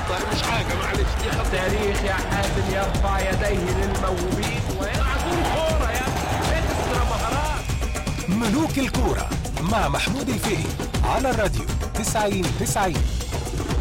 طيب مش حاجه معلش دي خطأ تاريخ يا حازم يرفع يديه للموهوبين ويلعب كورة يا اكسترا مهارات ملوك الكورة مع محمود الفقي على الراديو 90 90